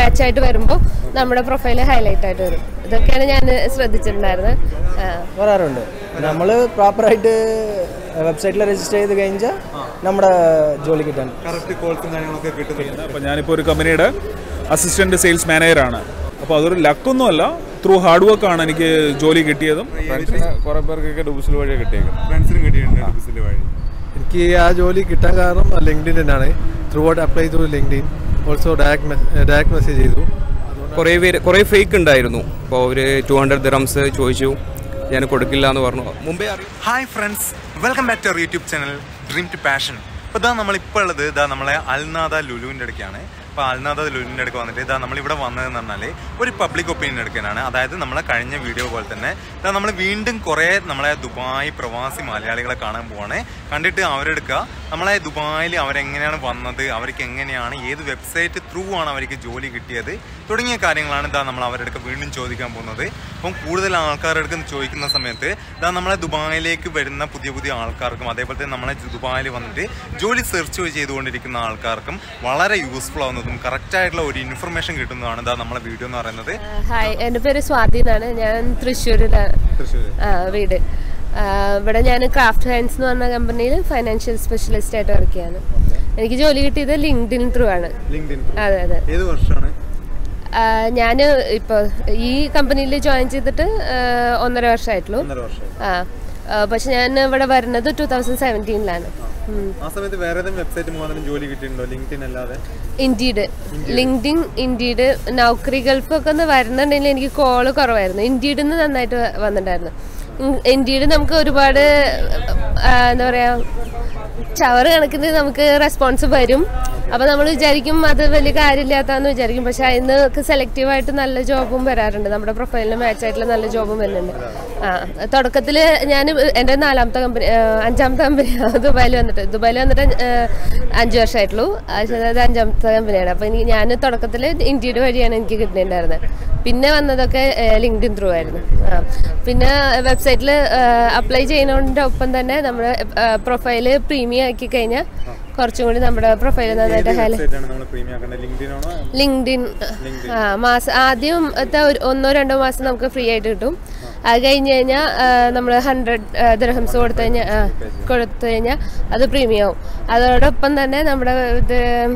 Match ആയിട്ട് വരുമ്പോൾ നമ്മുടെ പ്രൊഫൈൽ ഹൈലൈറ്റ് ആയിട്ട് വരും ഇതൊക്കെയാണ് ഞാൻ ശ്രദ്ധിച്ചിട്ടുണ്ടായിരുന്നത് ആ. വരാറുണ്ട് നമ്മൾ പ്രോപ്പറായിട്ട് വെബ്സൈറ്റിൽ രജിസ്റ്റർ ചെയ്ത് കഴിഞ്ഞാൽ നമ്മുടെ ജോലി കിട്ടാൻ കറക്റ്റ് കോൾസും കാര്യങ്ങളൊക്കെ കിട്ടുന്നുണ്ട് അപ്പോൾ ഞാനിപ്പോൾ ഒരു കമ്പനിയുടെ അസിസ്റ്റന്റ് സെയിൽസ് മാനേജറാണ് അപ്പോൾ അതൊരു ലക്കൊന്നുമല്ല ത്രൂ ഹാർഡ് വർക്കാണ് എനിക്ക് ജോലി കിട്ടിയതും ഫ്രണ്ട്സിന് കുറെ പേർക്കൊക്കെ ഡൂസിൽ വഴിയാണ് കിട്ടിയേക്കുന്നത് ഫ്രണ്ട്സിനും കിട്ടിയിട്ടുണ്ട് ഓഫീസിൽ വഴി എനിക്ക് ആ ജോലി കിട്ടാൻ കാരണം ലിങ്ക്ഡിൻ തന്നെയാണ് ത്രൂ ഔട്ട് അപ്ലൈ ചെയ്തു LinkedIn also direct direct message ചെയ്തു കുറേ പേര് കുറേ ഫേക്ക് ഉണ്ടായിരുന്നു അപ്പോൾ അവർ ടു ഹൺഡ്രഡ് ദിറംസ് ചോദിച്ചു ഞാൻ കൊടുക്കില്ല എന്ന് പറഞ്ഞു മുമ്പേ അറിയാം hi friends welcome back to our YouTube channel dream to passion അപ്പോൾ ഇതാ നമ്മളിപ്പോൾ ഉള്ളത് ഇതാ നമ്മളെ അൽനാദ ലുലുവിൻ്റെ അടുക്കാണ് അപ്പോൾ അൽനാദ ലുലുവിൻ്റെ അടുക്ക് വന്നിട്ട് ഇതാ നമ്മളിവിടെ വന്നതെന്ന് പറഞ്ഞാൽ ഒരു പബ്ലിക് ഒപ്പീനിയൻ എടുക്കാനാണ് അതായത് നമ്മളെ കഴിഞ്ഞ വീഡിയോ പോലെ തന്നെ ഇതാ നമ്മൾ വീണ്ടും കുറേ നമ്മളെ ദുബായ് പ്രവാസി മലയാളികളെ കാണാൻ പോവാണ് കണ്ടിട്ട് അവരെടുക്കുക നമ്മളെ ദുബായിൽ അവരെങ്ങനെയാണ് വന്നത് അവർക്ക് എങ്ങനെയാണ് ഏത് വെബ്സൈറ്റ് ത്രൂ ആണ് അവർക്ക് ജോലി കിട്ടിയത് തുടങ്ങിയ കാര്യങ്ങളാണ് ഇതാ നമ്മൾ അവരുടെ അടുക്ക് വീണ്ടും ചോദിക്കാൻ പോകുന്നത് അപ്പം കൂടുതൽ ആൾക്കാരുടെ അടുത്ത് ചോദിക്കുന്ന സമയത്ത് ഇതാ നമ്മളെ ദുബായിലേക്ക് വരുന്ന പുതിയ പുതിയ ആൾക്കാർക്കും അതേപോലെ തന്നെ നമ്മളെ ദുബായിൽ വന്നിട്ട് ജോലി സെർച്ച് ചെയ്തുകൊണ്ടിരിക്കുന്ന ആൾക്കാർക്കും വളരെ യൂസ്ഫുൾ ആവുന്നതും കറക്റ്റ് ആയിട്ടുള്ള ഒരു ഇൻഫർമേഷൻ കിട്ടുന്നതാണ് ഇതാ നമ്മളെ വീഡിയോ എന്ന് പറയുന്നത് ഹായ് എൻ്റെ പേര് സ്വാതി എന്നാണ് ഞാൻ തൃശ്ശൂരിലാണ് ആ വീട് ആ, ഇവിടെ ഞാൻ ക്രാഫ്റ്റ് ഹാൻഡ്സ് എന്ന് പറഞ്ഞ കമ്പനിയിൽ ഫൈനാൻഷ്യൽ സ്പെഷ്യലിസ്റ്റ് ആയിട്ട് വർക്ക് ചെയ്യാണ് എനിക്ക് ജോലി കിട്ടിയത് ലിങ്ക്ഡിൻ ത്രൂ ആണ് ലിങ്ക്ഡിൻ അതെ അതെ ഏത് വർഷമാണ് ഞാൻ ഇപ്പോൾ ഈ കമ്പനിയിൽ ജോയിൻ ചെയ്തിട്ട് ആ, ഒന്നര വർഷമായിട്ടുള്ളൂ ഒന്നര വർഷം ആ ആ, പക്ഷെ ഞാൻ ഇവിടെ വരുന്നത് ടൂ തൗസൻഡ് സെവൻറ്റീനിലാണ് ആ സമയത്ത് വേറെ ഏതെങ്കിലും വെബ്സൈറ്റ് മുഖാന്തരം ജോലി കിട്ടിയിട്ടുണ്ടോ ലിങ്ക്ഡിൻ അല്ലാതെ Indeed LinkedIn Indeed Naukri Gulf ഒക്കെ ഒന്ന് വരുന്നുണ്ടെങ്കിൽ എനിക്ക് കോള് കുറവായിരുന്നു ഇൻഡീഡിൽ നിന്ന് നന്നായിട്ട് വ- വന്നിട്ടുണ്ടായിരുന്നു ഇൻഡീഡ് നമുക്ക് ഒരുപാട് ആ, എന്താ പറയാ ചവറ് കണക്കിന് നമുക്ക് റെസ്പോൺസ് വരും അപ്പൊ നമ്മൾ വിചാരിക്കും അത് വലിയ കാര്യമില്ലാത്താന്ന് വിചാരിക്കും പക്ഷെ അതിന് സെലക്റ്റീവ് ആയിട്ട് നല്ല ജോബും വരാറുണ്ട് നമ്മുടെ പ്രൊഫൈലിന് മാച്ച് ആയിട്ടുള്ള നല്ല ജോബും വരുന്നുണ്ട് ആ തുടക്കത്തിൽ ഞാൻ എൻ്റെ നാലാമത്തെ കമ്പനി അഞ്ചാമത്തെ കമ്പനി ദുബായിൽ വന്നിട്ട് ദുബായിൽ വന്നിട്ട് ആ, അഞ്ച് വർഷമായിട്ടുള്ളൂ പക്ഷേ അത് അഞ്ചാമത്തെ കമ്പനിയാണ് അപ്പോൾ എനിക്ക് ഞാൻ തുടക്കത്തിൽ ഇന്ത്യയുടെ വഴിയാണ് എനിക്ക് കിട്ടുന്നുണ്ടായിരുന്നത് പിന്നെ വന്നതൊക്കെ ലിങ്ക്ഡിൻ ത്രൂ ആയിരുന്നു ആ പിന്നെ വെബ്സൈറ്റിൽ അപ്ലൈ ചെയ്യുന്നതിൻ്റെ ഒപ്പം തന്നെ നമ്മുടെ പ്രൊഫൈല് പ്രീമിയം ആക്കി കഴിഞ്ഞാൽ കുറച്ചും കൂടി നമ്മുടെ പ്രൊഫൈൽ നന്നായിട്ട് ഹൈലൈറ്റ് വെബ്സൈറ്റ് ആണ് നമ്മൾ പ്രീമിയം ആക്കേണ്ടത് ലിങ്ക്ഡിൻ ആണോ ലിങ്ക്ഡിൻ ആ മാസം ആദ്യം ഒരു ഒന്നോ രണ്ടോ മാസം നമുക്ക് ഫ്രീ ആയിട്ട് കിട്ടും അത് കഴിഞ്ഞ് കഴിഞ്ഞാൽ നമ്മൾ ഹൺഡ്രഡ് ദിർഹംസ് കൊടുത്തു കഴിഞ്ഞാൽ കൊടുത്തു കഴിഞ്ഞാൽ അത് പ്രീമിയം ആവും അതോടൊപ്പം തന്നെ നമ്മുടെ ഇത്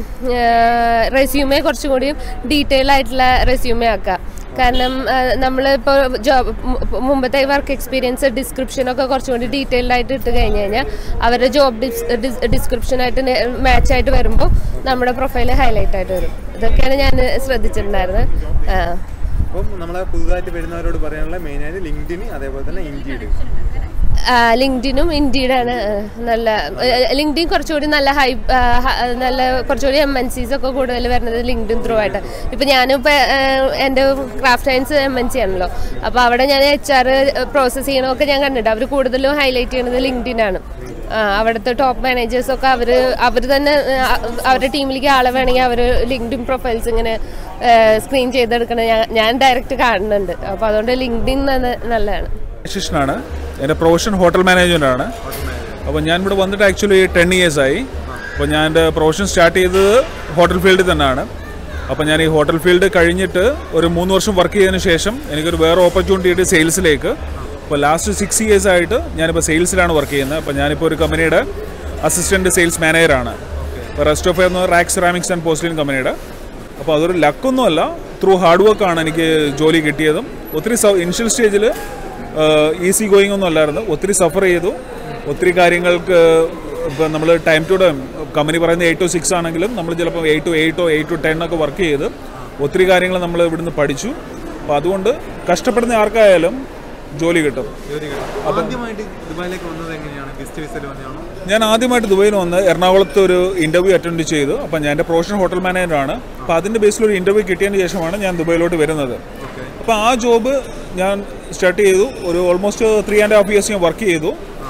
റെസ്യൂമെ കുറച്ചും കൂടിയും ഡീറ്റെയിൽ ആയിട്ടുള്ള റെസ്യൂമെ ആക്കാം കാരണം നമ്മളിപ്പോൾ ജോബ് മുമ്പത്തെ വർക്ക് എക്സ്പീരിയൻസ് ഡിസ്ക്രിപ്ഷനൊക്കെ കുറച്ചും കൂടി ഡീറ്റെയിൽഡ് ആയിട്ട് ഇട്ട് കഴിഞ്ഞ് കഴിഞ്ഞാൽ അവരുടെ ജോബ് ഡിസ്ക്രിപ്ഷനായിട്ട് മാച്ച് ആയിട്ട് വരുമ്പോൾ നമ്മുടെ പ്രൊഫൈൽ ഹൈലൈറ്റ് ആയിട്ട് വരും ഇതൊക്കെയാണ് ഞാൻ ശ്രദ്ധിച്ചിട്ടുണ്ടായിരുന്നത് ആ. അപ്പം നമ്മളെ പുതുതായിട്ട് വരുന്നവരോട് പറയാനുള്ള മെയിനായിട്ട് ലിങ്ക്ഡിൻ അതേപോലെ തന്നെ ഇൻഡീഡ് ആ, ലിങ്ക്ഡിനും ഇൻഡീഡാണ് നല്ല ലിങ്ക്ഡിൻ കുറച്ചുകൂടി നല്ല ഹൈ ആ, ഹ- നല്ല കുറച്ചുകൂടി എം എൻ സീസ് ഒക്കെ കൂടുതൽ വരുന്നത് ലിങ്ക്ഡിൻ ത്രൂ ആയിട്ട് ഇപ്പം ഞാനിപ്പോൾ എൻ്റെ craft science M N C ആണല്ലോ അപ്പോൾ അവിടെ ഞാൻ എച്ച് ആർ പ്രോസസ്സ് ചെയ്യണമൊക്കെ ഞാൻ കണ്ടിട്ടുണ്ട് അവർ കൂടുതലും ഹൈലൈറ്റ് ചെയ്യുന്നത് ലിങ്ക്ഡിൻ ആണ് ആ, അവിടുത്തെ ടോപ്പ് മാനേജേഴ്സ് ഒക്കെ അവർ അവർ തന്നെ ആ, അവരുടെ ടീമിലേക്ക് ആളെ വേണമെങ്കിൽ അവർ ലിങ്ക്ഡിൻ പ്രൊഫൈൽസ് ഇങ്ങനെ സ്ക്രീൻ ചെയ്തെടുക്കണ ഞാൻ ഞാൻ ഡയറക്റ്റ് കാണുന്നുണ്ട് അപ്പോൾ അതുകൊണ്ട് ലിങ്ക്ഡിൻ നല്ലതാണ് ശിഷ്യനാണ് എൻ്റെ പ്രൊഫഷൻ ഹോട്ടൽ മാനേജ്മെൻ്റ് ആണ് അപ്പോൾ ഞാൻ ഇവിടെ വന്നിട്ട് ആക്ച്വലി ടെൻ ഇയേഴ്സ് ആയി അപ്പോൾ ഞാൻ എൻ്റെ പ്രൊഫഷൻ സ്റ്റാർട്ട് ചെയ്തത് ഹോട്ടൽ ഫീൽഡിൽ തന്നെയാണ് അപ്പോൾ ഞാൻ ഈ ഹോട്ടൽ ഫീൽഡ് കഴിഞ്ഞിട്ട് ഒരു മൂന്ന് വർഷം വർക്ക് ചെയ്തതിന് ശേഷം എനിക്കൊരു വേറെ ഓപ്പർച്യൂണിറ്റി ആയിട്ട് സെയിൽസിലേക്ക് അപ്പോൾ ലാസ്റ്റ് സിക്സ് ഇയേഴ്സ് ആയിട്ട് ഞാനിപ്പോൾ സെയിൽസിലാണ് വർക്ക് ചെയ്യുന്നത് അപ്പോൾ ഞാനിപ്പോൾ ഒരു കമ്പനിയുടെ അസിസ്റ്റൻറ്റ് സെയിൽസ് മാനേജറാണ് അപ്പോൾ റെസ്റ്റ് ഓഫ് എന്ന് റാക്ക് സെറാമിക്സ് ആൻഡ് പോസ്റ്റലിൻ കമ്പനിയുടെ അപ്പോൾ അതൊരു ലക്കൊന്നുമല്ല ത്രൂ ഹാർഡ് വർക്കാണ് എനിക്ക് ജോലി കിട്ടിയതും ഒത്തിരി ഇനിഷ്യൽ സ്റ്റേജിൽ ഈസി ഗോയിങ് ഒന്നും അല്ലായിരുന്നു ഒത്തിരി സഫർ ചെയ്തു ഒത്തിരി കാര്യങ്ങൾക്ക് ഇപ്പം നമ്മൾ ടൈം ടു ടൈം കമ്പനി പറയുന്നത് എയ്റ്റ് ടു സിക്സ് ആണെങ്കിലും നമ്മൾ ചിലപ്പോൾ എയ്റ്റ് ടു എയ്റ്റോ എയ്റ്റ് ടു ടെൻ ഒക്കെ വർക്ക് ചെയ്ത് ഒത്തിരി കാര്യങ്ങൾ നമ്മൾ ഇവിടുന്ന് പഠിച്ചു അപ്പോൾ അതുകൊണ്ട് കഷ്ടപ്പെടുന്ന ആർക്കായാലും ജോലി കിട്ടും ആദ്യമായിട്ട് ദുബായിലേക്ക് വന്നത് എങ്ങനെയാണ് ഗസ്റ്റ് വിസയിൽ വന്നതാണോ ഞാൻ ആദ്യമായിട്ട് ദുബൈയിൽ വന്ന് എറണാകുളത്ത് ഒരു ഇന്റർവ്യൂ അറ്റൻഡ് ചെയ്തു അപ്പം ഞാൻ എൻ്റെ പ്രൊഫഷണൽ ഹോട്ടൽ മാനേജറാണ് അപ്പോൾ അതിൻ്റെ ബേസിൽ ഒരു ഇന്റർവ്യൂ കിട്ടിയതിന് ശേഷമാണ് ഞാൻ ദുബൈയിലോട്ട് വരുന്നത് അപ്പോൾ ആ ജോബ് ഞാൻ സ്റ്റാർട്ട് ചെയ്തു ഒരു almost three and half years ഞാൻ വർക്ക് ചെയ്തു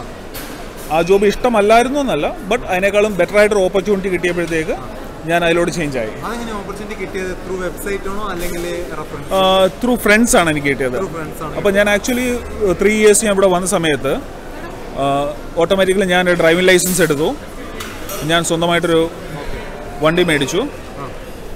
ആ ജോബ് ഇഷ്ടമല്ലായിരുന്നു എന്നല്ല ബട്ട് അതിനേക്കാളും ബെറ്റർ ആയിട്ടൊരു ഓപ്പർച്യൂണിറ്റി കിട്ടിയപ്പോഴത്തേക്ക് ഞാൻ അതിലോട്ട് ചേഞ്ച് ആയി അതെങ്ങനെ ഓപ്പർച്യൂണിറ്റി കിട്ടിയത് ത്രൂ വെബ്സൈറ്റ് ആണോ അല്ലെങ്കിൽ റെഫറൻസ് ത്രൂ ഫ്രണ്ട്സ് ആണ് എനിക്ക് കിട്ടിയത് ഫ്രണ്ട്സ് ആണ് അപ്പോൾ ഞാൻ ആക്ച്വലി ത്രീ ഇയേഴ്സ് ഞാൻ ഇവിടെ വന്ന സമയത്ത് ഓട്ടോമാറ്റിക്കലി ഞാൻ ഡ്രൈവിംഗ് ലൈസൻസ് എടുത്തു ഞാൻ സ്വന്തമായിട്ടൊരു വണ്ടി മേടിച്ചു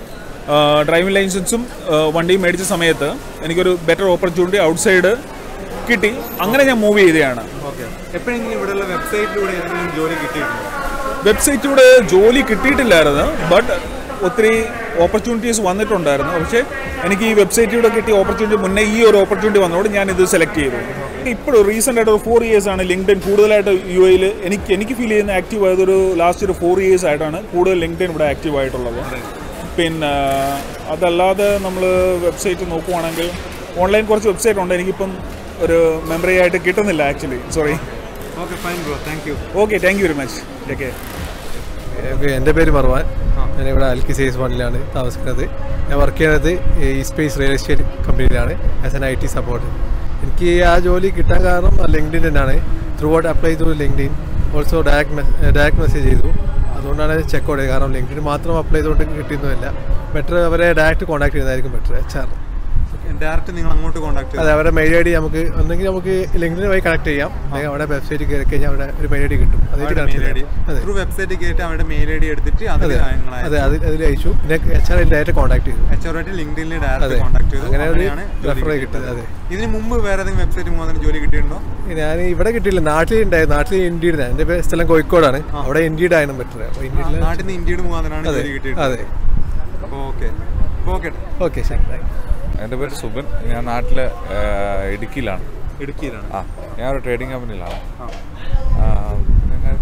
ഡ്രൈവിംഗ് ലൈസൻസും വണ്ടിയും മേടിച്ച സമയത്ത് എനിക്കൊരു ബെറ്റർ ഓപ്പർച്യൂണിറ്റി ഔട്ട്സൈഡ് കിട്ടി അങ്ങനെ ഞാൻ മൂവ് ചെയ്തതാണ് ഓക്കെ എപ്പോഴെങ്കിലും ഇവിടെയുള്ള വെബ്സൈറ്റിലൂടെ ഏതെങ്കിലും ജോലി കിട്ടിയിട്ടുണ്ടോ വെബ്സൈറ്റിലൂടെ ജോലി കിട്ടിയിട്ടില്ലായിരുന്നു ബട്ട് ഒത്തിരി ഓപ്പർച്യൂണിറ്റീസ് വന്നിട്ടുണ്ടായിരുന്നു പക്ഷേ എനിക്ക് ഈ വെബ്സൈറ്റിലൂടെ കിട്ടിയ ഓപ്പർച്യൂണിറ്റി മുന്നേ ഈ ഒരു ഓപ്പർച്യൂണിറ്റി വന്നതോടെ ഞാൻ ഇത് സെലക്ട് ചെയ്തു ഇപ്പോഴും റീസെൻ്റ് ആയിട്ട് ഒരു ഫോർ ഇയേഴ്സ് ആണ് ലിങ്ക്ഡൈൻ കൂടുതലായിട്ട് യു എയിൽ എനിക്ക് എനിക്ക് ഫീൽ ചെയ്യുന്ന ആക്റ്റീവ് ആയതൊരു ലാസ്റ്റ് ഒരു ഫോർ ഇയേഴ്സ് ആയിട്ടാണ് കൂടുതൽ ലിങ്ക്ഡൈൻ ഇവിടെ ആക്റ്റീവ് ആയിട്ടുള്ളത് പിന്നെ അതല്ലാതെ നമ്മൾ വെബ്സൈറ്റ് നോക്കുവാണെങ്കിൽ ഓൺലൈൻ കുറച്ച് വെബ്സൈറ്റ് ഉണ്ട് എനിക്കിപ്പം ഒരു മെമ്മറി ആയിട്ട് കിട്ടുന്നില്ല actually sorry okay fine bro thank you okay thank you very much take care okay, എൻ്റെ പേര് മർവാൻ ഞാനിവിടെ അൽക്കി സേസ് വണ്ണിലാണ് താമസിക്കുന്നത് ഞാൻ വർക്ക് ചെയ്യുന്നത് ഈ സ്പേസ് റിയൽ എസ്റ്റേറ്റ് കമ്പനിയിലാണ് as an I T support എനിക്ക് ആ ജോലി കിട്ടാൻ കാരണം ലിങ്ക്ഡിൻ തന്നെയാണ് ത്രൂ ഔട്ട് അപ്ലൈ ചെയ്തു LinkedIn also direct direct message ചെയ്തു അതുകൊണ്ടാണ് ചെക്ക് ഔട്ട് ചെയ്തത് കാരണം ലിങ്ക്ഡിൻ മാത്രം അപ്ലൈ ചെയ്തുകൊണ്ട് കിട്ടിയൊന്നുമില്ല ബെറ്റർ അവരെ ഡയറക്റ്റ് കോൺടാക്ട് ചെയ്യുന്നതായിരിക്കും ബെറ്റർ എച്ച് ആർ ഡയറക്റ്റ് നിങ്ങൾ അങ്ങോട്ട് കോൺടാക്ട് അതെ അവരുടെ മെയിൽ ഐ ഡി നമുക്ക് ഒന്നെങ്കിൽ നമുക്ക് ലിങ്ക്ഡിൻ വഴി കണക്ട് ചെയ്യാം അല്ലെങ്കിൽ അവിടെ വെബ്സൈറ്റ് കയറി കഴിഞ്ഞാൽ അവിടെ ഒരു മെയിൽ ഐ ഡി കിട്ടും അതായിട്ട് കണക്ട് മെയിൽ ഐ ഡി ചെയ്യാം അതെ ത്രൂ വെബ്സൈറ്റ് കയറ്റി അവരുടെ മെയിൽ ഐ ഡി എടുത്തിട്ട് അതിൽ അതെ അതെ അതിൽ അതിൽ അയച്ചു പിന്നെ എച്ച് ആർ ഡയറക്റ്റ് കോൺടാക്ട് ചെയ്തു എച്ച് ആർ ആയിട്ട് ലിങ്ക്ഡിനിൽ അതെ. ഡയറക്റ്റ് കോൺടാക്ട് ചെയ്തു അങ്ങനെ ഒരു അങ്ങനെയാണ് ജോലി referral കിട്ടിയത്. കിട്ടുന്നത്, അതെ. ഇതിന് മുമ്പ് വേറെ ഏതെങ്കിലും വെബ്സൈറ്റ് മുഖാന്തരം ജോലി കിട്ടിയിട്ടുണ്ടോ ഞാൻ ഇവിടെ കിട്ടിയില്ല നാട്ടിൽ ഉണ്ടായിരുന്നു നാട്ടിൽ ഇന്ത്യയുടെ എൻ്റെ പേ- സ്ഥലം കോഴിക്കോടാണ് അവിടെ ഇന്ത്യയുടെ ആയിരുന്നു ബെറ്റർ അപ്പോൾ ഇന്ത്യയിൽ നാട്ടിൽ നിന്ന് ഇന്ത്യയുടെ മുഖാന്തരമാണ് അതെ ജോലി കിട്ടിയിട്ടുള്ളത് അതെ ഓക്കെ ഓക്കെ ഓക്കെ ശരി താങ്ക് യു എൻ്റെ പേര് സുബൻ ഞാൻ നാട്ടിൽ ഇടുക്കിയിലാണ് ഇടുക്കിയിലാണ് ആ ഞാൻ ഒരു ട്രേഡിംഗ് കമ്പനിയിലാണ് ആ. ആ, പിന്നെ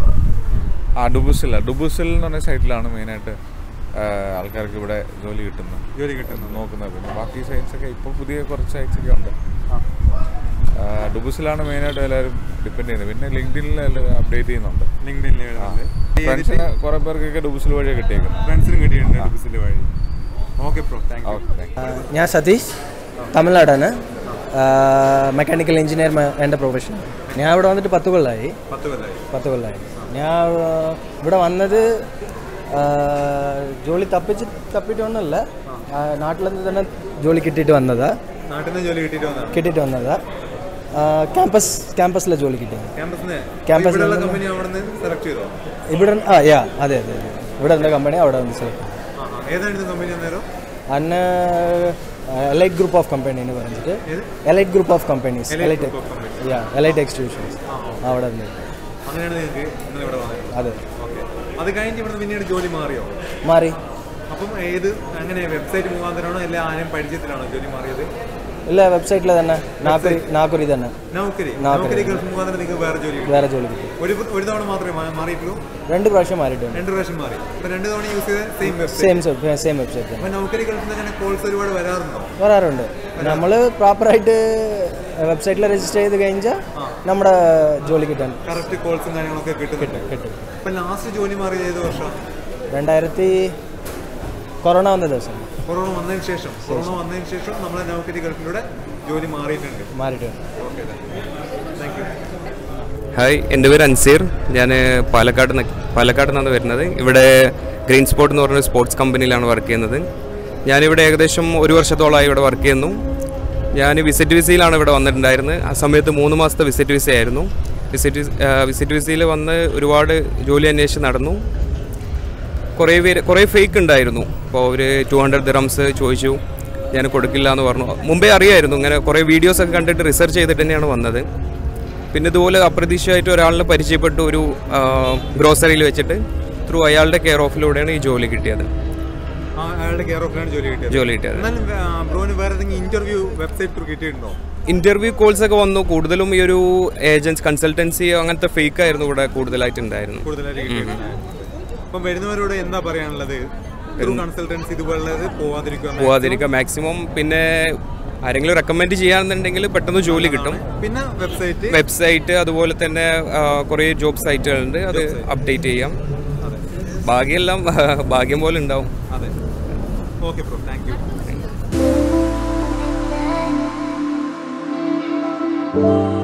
ആ ഡുബുസിൽ ഡുബുസിൽ എന്ന് പറഞ്ഞ സൈറ്റിലാണ് മെയിനായിട്ട് ആൾക്കാർക്ക് ഇവിടെ ജോലി കിട്ടുന്നത് ജോലി കിട്ടുന്നത് നോക്കുന്നത് പിന്നെ ബാക്കി സൈറ്റ്സ് ഒക്കെ ഇപ്പോൾ പുതിയ കുറച്ച് സൈറ്റ്സ് ഒക്കെ ഉണ്ട് ആ, ഡുബുസിലാണ് മെയിനായിട്ട് എല്ലാവരും ഡിപ്പെൻഡ് ചെയ്യുന്നത് പിന്നെ ലിങ്ക്ഡിനിൽ അപ്ഡേറ്റ് ചെയ്യുന്നുണ്ട് ലിങ്ക്ഡിനിൽ ഫ്രണ്ട്സിന് കുറേ പേർക്കൊക്കെ ഡുബുസിൽ വഴിയാണ് കിട്ടിയേക്കുന്നത് ഫ്രണ്ട്സിനും കിട്ടിയിട്ടുണ്ട് ഡിസിൽ വഴി okay bro thank you okay thank you ഞാൻ സതീഷ് തമിഴ്നാടാണ് മെക്കാനിക്കൽ എഞ്ചിനീയർ എൻ്റെ പ്രൊഫഷൻ ഞാൻ ഇവിടെ വന്നിട്ട് പത്ത് കൊല്ലമായി പത്ത് കൊല്ലായി പത്ത് കൊല്ലമായി ഞാൻ ആ, ഇവിടെ വന്നത് ആ, ജോലി തപ്പിച്ച് തപ്പിയിട്ടൊന്നുമല്ല നാട്ടിൽ നിന്ന് തന്നെ ജോലി കിട്ടിയിട്ട് വന്നതാ നാട്ടിൽ നിന്ന് ജോലി കിട്ടിയിട്ട് വന്നതാണ് കിട്ടിയിട്ട് വന്നതാ ക്യാമ്പസ് ക്യാമ്പസിലെ ജോലി കിട്ടിയത് ക്യാമ്പസിന് Campus ഇവിടെയുള്ള നിന്ന് കമ്പനി അവിടെ നിന്ന് സെലക്ട് ചെയ്തോ ഇവിടെ ആ യാ അതെ അതെ അതെ ഇവിടെ എൻ്റെ കമ്പനി അവിടെ വന്ന് സെലക്ട് ആ, ആ. ഏതായിരുന്നു കമ്പനി അന്നേരം അന്ന് എലൈറ്റ് ഗ്രൂപ്പ് ഓഫ് കമ്പനി എന്ന് പറഞ്ഞിട്ട് ഏത്? Elite group of companies Elite എലൈറ്റ് group of companies. Yeah Elite എക്സ്റ്റിറ്റ്യൂഷൻസ് അവിടെ നിന്ന് അങ്ങനെയാണ് നിങ്ങൾക്ക് നിങ്ങൾ ഇവിടെ വന്നത് അതെ ഓക്കെ അത് കഴിഞ്ഞിട്ട് ഇവിടെ പിന്നീട് ജോലി മാറിയോ മാറി അപ്പം ഏത് അങ്ങനെ വെബ്സൈറ്റ് മുഖാന്തരമാണോ അല്ല ആരും പരിചയത്തിലാണോ ജോലി മാറിയത് ഇല്ല വെബ്സൈറ്റിൽ തന്നെ നാക്കുരി നാക്കുരി തന്നെ നൗക്കരി നൗക്കരി. നൗക്കരി ഗൾഫ് മുഖാന്തരം നിങ്ങൾക്ക് വേറെ ജോലി കിട്ടി വേറെ ജോലി കിട്ടി ഒരു ഒരു തവണ മാത്രമേ മാ- മാറിയിട്ടുള്ളൂ രണ്ട് പ്രാവശ്യം മാറിയിട്ടുണ്ട് രണ്ട് പ്രാവശ്യം മാറി അപ്പൊ രണ്ട് തവണ യൂസ് ചെയ്ത same website same same website തന്നെ അപ്പൊ നൗക്കരി ഗൾഫിൽ നിന്ന് അങ്ങനെ കോൾസ് ഒരുപാട് വരാറുണ്ടോ വരാറുണ്ട് നമ്മൾ പ്രോപ്പറായിട്ട് വെബ്സൈറ്റിൽ രജിസ്റ്റർ ചെയ്ത് കഴിഞ്ഞാൽ നമ്മുടെ ജോലി കിട്ടാൻ കറക്റ്റ് കോൾസും കാര്യങ്ങളൊക്കെ കിട്ടുന്നുണ്ട് കിട്ടും അപ്പൊ ലാസ്റ്റ് ജോലി മാറിയത് ഏത് വർഷം രണ്ടായിരത്തി കൊറോണ വന്ന ദിവസം കൊറോണ വന്നതിന് ശേഷം കൊറോണ വന്നതിന് ശേഷം നമ്മളെ നൗക്കരി ഗൾഫിലൂടെ ജോലി മാറിയിട്ടുണ്ട് മാറിയിട്ടുണ്ട് ഓക്കെ താങ്ക് യു ഹായ് എൻ്റെ പേര് അൻസീർ ഞാൻ പാലക്കാട് നിന്ന് പാലക്കാട് നിന്നാണ് വരുന്നത് ഇവിടെ ഗ്രീൻ സ്പോട്ട് എന്ന് പറഞ്ഞ സ്പോർട്സ് കമ്പനിയിലാണ് വർക്ക് ചെയ്യുന്നത് ഞാനിവിടെ ഏകദേശം ഒരു വർഷത്തോളമായി ഇവിടെ വർക്ക് ചെയ്യുന്നു ഞാൻ വിസിറ്റ് വിസയിലാണ് ഇവിടെ വന്നിട്ടുണ്ടായിരുന്നത് ആ സമയത്ത് മൂന്ന് മാസത്തെ വിസിറ്റ് വിസ ആയിരുന്നു വിസിറ്റ് വിസിറ്റ് വിസയിൽ വന്ന് ഒരുപാട് ജോലി അന്വേഷിച്ച് നടന്നു കുറേ പേര് കുറേ ഫേക്ക് ഉണ്ടായിരുന്നു അപ്പോൾ അവർ ടു ഹൺഡ്രഡ് ദിറംസ് ചോദിച്ചു ഞാൻ കൊടുക്കില്ല എന്ന് പറഞ്ഞു മുമ്പേ അറിയായിരുന്നു ഇങ്ങനെ കുറേ വീഡിയോസ് ഒക്കെ കണ്ടിട്ട് റിസർച്ച് ചെയ്തിട്ട് തന്നെയാണ് വന്നത് പിന്നെ ഇതുപോലെ അപ്രതീക്ഷിതമായിട്ട് ഒരാളിനെ പരിചയപ്പെട്ടു ഒരു ഗ്രോസറിയിൽ വെച്ചിട്ട് ത്രൂ അയാളുടെ കെയർ ഓഫിലൂടെയാണ് ഈ ജോലി കിട്ടിയത് ആ, അയാളുടെ കെയർ ഓഫിലാണ് ജോലി കിട്ടിയത് ജോലി കിട്ടിയത് എന്നാലും ബ്രോന് വേറെ ഏതെങ്കിലും ഇന്റർവ്യൂ വെബ്സൈറ്റ് ത്രൂ കിട്ടിയിട്ടുണ്ടോ ഇന്റർവ്യൂ കോൾസ് ഒക്കെ വന്നു കൂടുതലും ഈ ഒരു ഏജൻസ് കൺസൾട്ടൻസി അങ്ങനത്തെ ഫേക്ക് ആയിരുന്നു ഇവിടെ കൂടുതലായിട്ട് ഉണ്ടായിരുന്നു കൂടുതലായിട്ട് കിട്ടിയിട്ടുണ്ടായിരുന്നു അപ്പം വരുന്നവരോട് എന്താ പറയാനുള്ളത് ത്രൂ കൺസൾട്ടൻസി ഇതുപോലുള്ളത് പോവാതിരിക്കുക പോവാതിരിക്കുക മാക്സിമം പിന്നെ ആരെങ്കിലും റെക്കമെൻഡ് ചെയ്യാന്നുണ്ടെങ്കിൽ പെട്ടെന്ന് ജോലി കിട്ടും പിന്നെ വെബ്സൈറ്റ് വെബ്സൈറ്റ് അതുപോലെ തന്നെ ആ, കുറേ ജോബ് സൈറ്റുകളുണ്ട് അത് അപ്ഡേറ്റ് ചെയ്യാം ഭാഗ്യമെല്ലാം ഭാഗ്യം പോലെ ഉണ്ടാവും അതെ okay bro thank you Thank